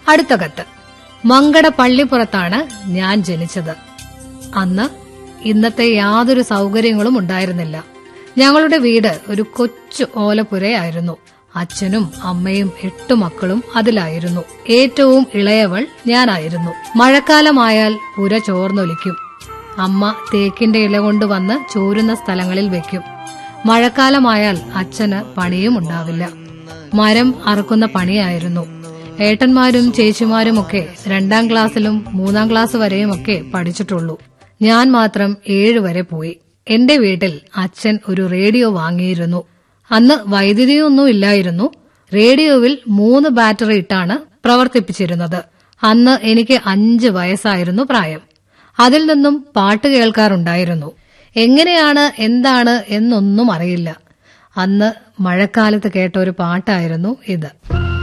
അടുത്ത കത്ത് മങ്കട പള്ളിപ്പുറത്താണ് ഞാൻ ജനിച്ചത് അന്ന് ഇന്നത്തെ യാതൊരു സൗകര്യങ്ങളും ഉണ്ടായിരുന്നില്ല ഞങ്ങളുടെ വീട് ഒരു കൊച്ചു ഓലപ്പുരയായിരുന്നു അച്ഛനും അമ്മയും എട്ടു മക്കളും അതിലായിരുന്നു ഏറ്റവും ഇളയവൾ ഞാനായിരുന്നു മഴക്കാലമായാൽ പുര ചോർന്നൊലിക്കും അമ്മ തേക്കിന്റെ ഇല കൊണ്ടുവന്ന് ചോരുന്ന സ്ഥലങ്ങളിൽ വെക്കും മഴക്കാലമായാൽ അച്ഛന് പണിയും ഉണ്ടാവില്ല മരം അറുക്കുന്ന പണിയായിരുന്നു ഏട്ടന്മാരും ചേച്ചിമാരുമൊക്കെ രണ്ടാം ക്ലാസ്സിലും മൂന്നാം ക്ലാസ് വരെയുമൊക്കെ പഠിച്ചിട്ടുള്ളൂ ഞാൻ മാത്രം ഏഴ് വരെ പോയി എന്റെ വീട്ടിൽ അച്ഛൻ ഒരു റേഡിയോ വാങ്ങിയിരുന്നു അന്ന് വൈദ്യുതിയൊന്നും ഇല്ലായിരുന്നു റേഡിയോവിൽ മൂന്ന് ബാറ്ററി ഇട്ടാണ് പ്രവർത്തിപ്പിച്ചിരുന്നത് അന്ന് എനിക്ക് അഞ്ച് വയസ്സായിരുന്നു പ്രായം അതിൽ നിന്നും പാട്ട് കേൾക്കാറുണ്ടായിരുന്നു എങ്ങനെയാണ് എന്താണ് എന്നൊന്നും അറിയില്ല അന്ന് മഴക്കാലത്ത് കേട്ട ഒരു പാട്ടായിരുന്നു ഇത്